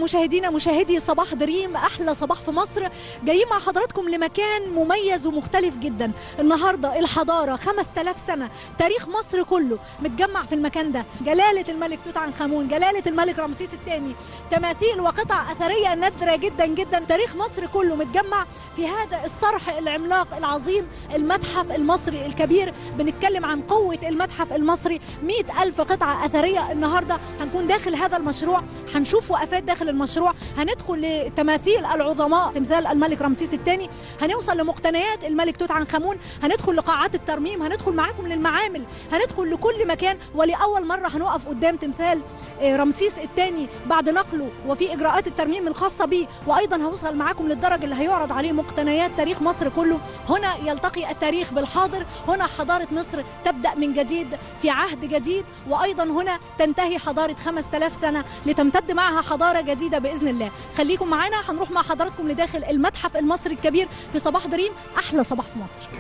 مشاهدينا مشاهدي صباح دريم احلى صباح في مصر جايين مع حضراتكم لمكان مميز ومختلف جدا النهارده الحضاره 5000 سنه تاريخ مصر كله متجمع في المكان ده جلاله الملك توت عنخ امون جلاله الملك رمسيس الثاني تماثيل وقطع اثريه نادره جدا جدا تاريخ مصر كله متجمع في هذا الصرح العملاق العظيم المتحف المصري الكبير بنتكلم عن قوه المتحف المصري 100 ألف قطعه اثريه النهارده هنكون داخل هذا المشروع هنشوف وقفات داخل المشروع هندخل لتماثيل العظماء تمثال الملك رمسيس الثاني هنوصل لمقتنيات الملك توت عنخ امون هندخل لقاعات الترميم هندخل معاكم للمعامل هندخل لكل مكان ولاول مره هنقف قدام تمثال آه، رمسيس الثاني بعد نقله وفي اجراءات الترميم الخاصه به وايضا هوصل معاكم للدرج اللي هيعرض عليه مقتنيات تاريخ مصر كله هنا يلتقي التاريخ بالحاضر هنا حضاره مصر تبدا من جديد في عهد جديد وايضا هنا تنتهي حضاره 5000 سنه لتمتد معها حضاره جديده باذن الله خليكم معانا هنروح مع حضراتكم لداخل المتحف المصري الكبير في صباح دريم احلى صباح في مصر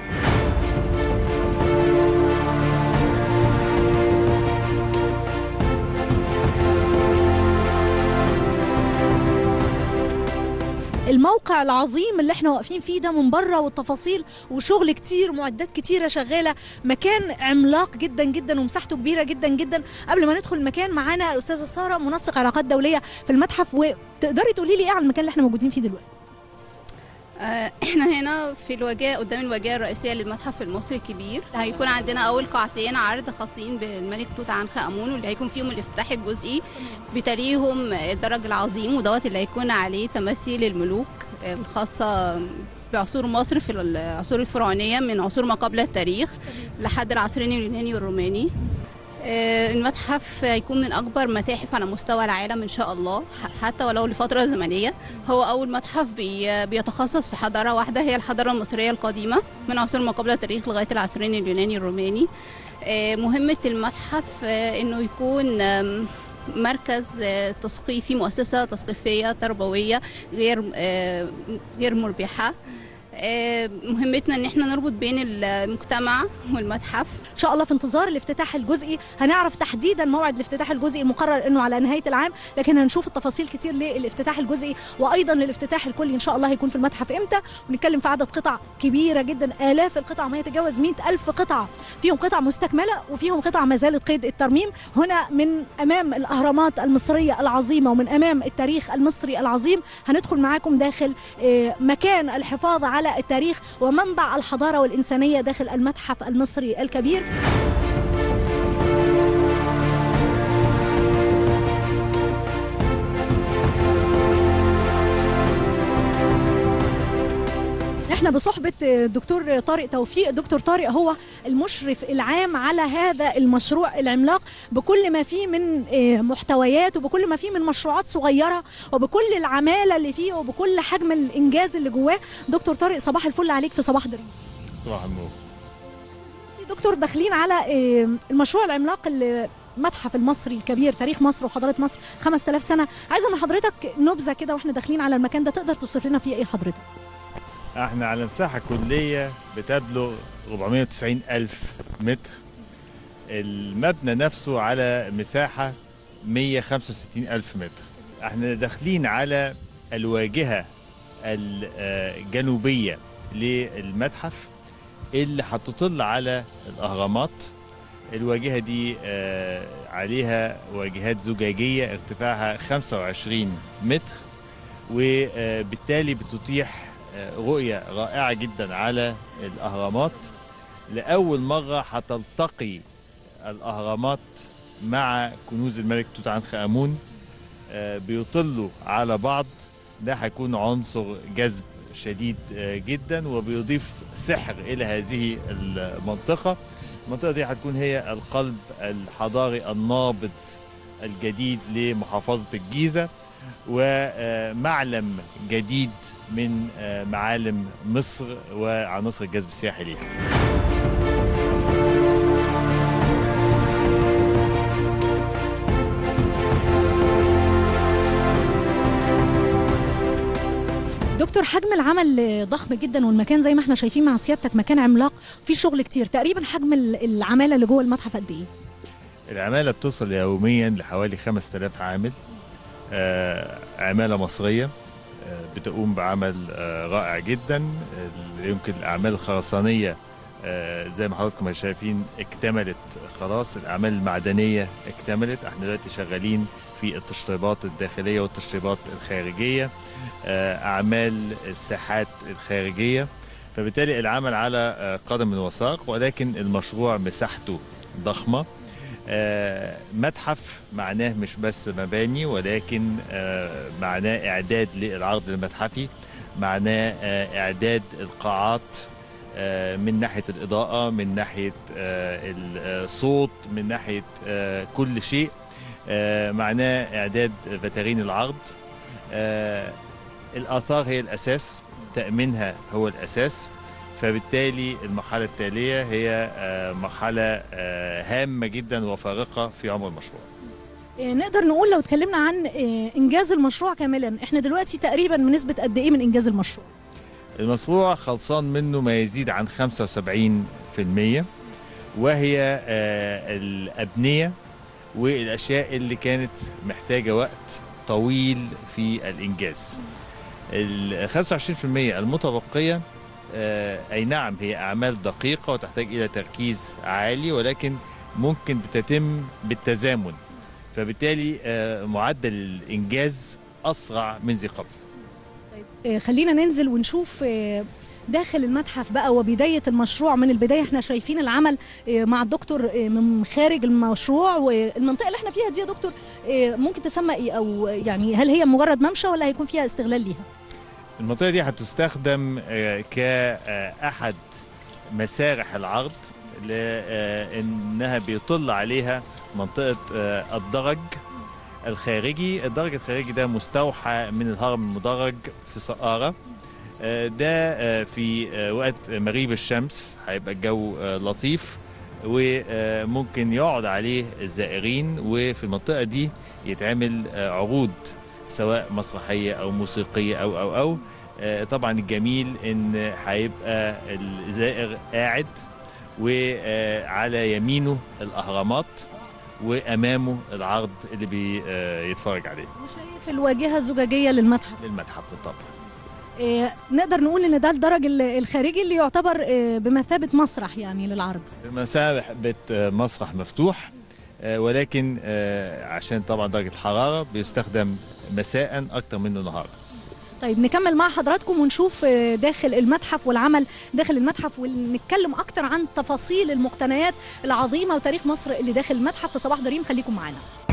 الموقع العظيم اللي احنا واقفين فيه ده من بره والتفاصيل وشغل كتير معدات كتيره شغاله مكان عملاق جدا جدا ومساحته كبيره جدا جدا قبل ما ندخل المكان معانا الاستاذه ساره منسق علاقات دوليه في المتحف وتقدري تقولي لي ايه على المكان اللي احنا موجودين فيه دلوقتي آه، احنا هنا في الواجهه قدام الواجهه الرئيسيه للمتحف المصري الكبير هيكون عندنا اول قاعتين عرض خاصين بالملك توت عنخ امون واللي هيكون فيهم الافتتاح الجزئي بتليهم الدرج العظيم ودوت اللي هيكون عليه تماثيل الملوك الخاصه بعصور مصر في العصور الفرعونيه من عصور ما قبل التاريخ لحد العصرين اليوناني والروماني آه، المتحف هيكون من اكبر متاحف على مستوى العالم ان شاء الله ح- حتى ولو لفتره زمنيه هو اول متحف بي بيتخصص في حضاره واحده هي الحضاره المصريه القديمه من عصور ما قبل التاريخ لغايه العصرين اليوناني الروماني آه، مهمه المتحف آه، انه يكون آم، مركز آه، تثقيفي مؤسسه تثقيفيه تربويه غير آه، غير مربحه آه، مهمتنا ان احنا نربط بين المجتمع والمتحف ان شاء الله في انتظار الافتتاح الجزئي هنعرف تحديدا موعد الافتتاح الجزئي المقرر انه على نهايه العام لكن هنشوف التفاصيل كتير للافتتاح الجزئي وايضا للافتتاح الكلي ان شاء الله هيكون في المتحف امتى ونتكلم في عدد قطع كبيره جدا الاف القطع ما يتجاوز 100 الف قطعه فيهم قطع مستكمله وفيهم قطع ما زالت قيد الترميم هنا من امام الاهرامات المصريه العظيمه ومن امام التاريخ المصري العظيم هندخل معاكم داخل آه، مكان الحفاظ على التاريخ ومنبع الحضاره والانسانيه داخل المتحف المصري الكبير احنا بصحبة الدكتور طارق توفيق الدكتور طارق هو المشرف العام على هذا المشروع العملاق بكل ما فيه من آه، محتويات وبكل ما فيه من مشروعات صغيرة وبكل العمالة اللي فيه وبكل حجم الإنجاز اللي جواه دكتور طارق صباح الفل عليك في صباح دريم صباح النور دكتور داخلين على آه، المشروع العملاق اللي المتحف المصري الكبير تاريخ مصر وحضاره مصر 5000 سنه عايزه من حضرتك نبذه كده واحنا داخلين على المكان ده تقدر توصف لنا فيه ايه حضرتك احنا على مساحة كلية بتبلغ 490 ألف متر المبنى نفسه على مساحة 165 ألف متر احنا داخلين على الواجهة الجنوبية للمتحف اللي هتطل على الأهرامات الواجهة دي آه، عليها واجهات زجاجية ارتفاعها 25 متر وبالتالي بتتيح آه، رؤية رائعة جدا على الأهرامات لأول مرة هتلتقي الأهرامات مع كنوز الملك توت عنخ آمون آه، بيطلوا على بعض ده هيكون عنصر جذب شديد آه، جدا وبيضيف سحر إلى هذه المنطقة المنطقة دي هتكون هي القلب الحضاري النابض الجديد لمحافظة الجيزة ومعلم جديد من آه، معالم مصر وعناصر الجذب السياحي ليها دكتور حجم العمل ضخم جدا والمكان زي ما احنا شايفين مع سيادتك مكان عملاق فيه شغل كتير تقريبا حجم ال- العماله اللي جوه المتحف قد ايه العمالة بتصل يوميا لحوالي 5000 عامل آه، عمالة مصرية آه، بتقوم بعمل آه، رائع جدا ال- يمكن الأعمال الخرسانية آه، زي ما حضراتكم شايفين اكتملت خلاص الأعمال المعدنية اكتملت احنا دلوقتي شغالين في التشطيبات الداخلية والتشطيبات الخارجية آه، أعمال الساحات الخارجية فبالتالي العمل على آه، قدم وساق ولكن المشروع مساحته ضخمة آه، متحف معناه مش بس مباني ولكن آه، معناه إعداد للعرض المتحفي معناه آه، إعداد القاعات آه، من ناحية الإضاءة من ناحية آه، الصوت من ناحية آه، كل شيء آه، معناه إعداد فترين العرض آه، الآثار هي الأساس تأمينها هو الأساس فبالتالي المرحلة التالية هي آه، مرحلة آه، هامة جدا وفارقة في عمر المشروع آه، نقدر نقول لو اتكلمنا عن آه، انجاز المشروع كاملا احنا دلوقتي تقريبا بنسبه قد ايه من انجاز المشروع المشروع خلصان منه ما يزيد عن 75% وهي آه، الأبنية والأشياء اللي كانت محتاجة وقت طويل في الإنجاز ال 25% المتبقية آه، أي نعم هي أعمال دقيقة وتحتاج إلى تركيز عالي ولكن ممكن بتتم بالتزامن فبالتالي آه، معدل الإنجاز أسرع من ذي قبل آه، خلينا ننزل ونشوف آه، داخل المتحف بقى وبداية المشروع من البداية احنا شايفين العمل آه، مع الدكتور آه، من خارج المشروع والمنطقة اللي احنا فيها دي يا دكتور آه، ممكن تسمى ايه او يعني هل هي مجرد ممشى ولا هيكون فيها استغلال ليها؟ المنطقة دي هتستخدم آه، كأحد مسارح العرض لأنها بيطل عليها منطقة آه، الدرج الخارجي الدرج الخارجي ده مستوحى من الهرم المدرج في سقارة آه، ده آه، في آه، وقت مغيب الشمس هيبقى الجو آه، لطيف وممكن يقعد عليه الزائرين وفي المنطقة دي يتعمل آه، عروض سواء مسرحية أو موسيقية أو أو أو آه، طبعا الجميل إن هيبقى الزائر قاعد وعلى يمينه الأهرامات وأمامه العرض اللي بيتفرج عليه وشايف الواجهة الزجاجية للمتحف للمتحف بالطبع آه، نقدر نقول ان ده الدرج ال- الخارجي اللي يعتبر آه، بمثابة مسرح يعني للعرض المسابح بت مسرح مفتوح آه، ولكن آه، عشان طبعا درجة الحرارة بيستخدم مساء أكتر منه نهار طيب نكمل مع حضراتكم ونشوف آه، داخل المتحف والعمل داخل المتحف ونتكلم اكتر عن تفاصيل المقتنيات العظيمه وتاريخ مصر اللي داخل المتحف في صباح دريم خليكم معانا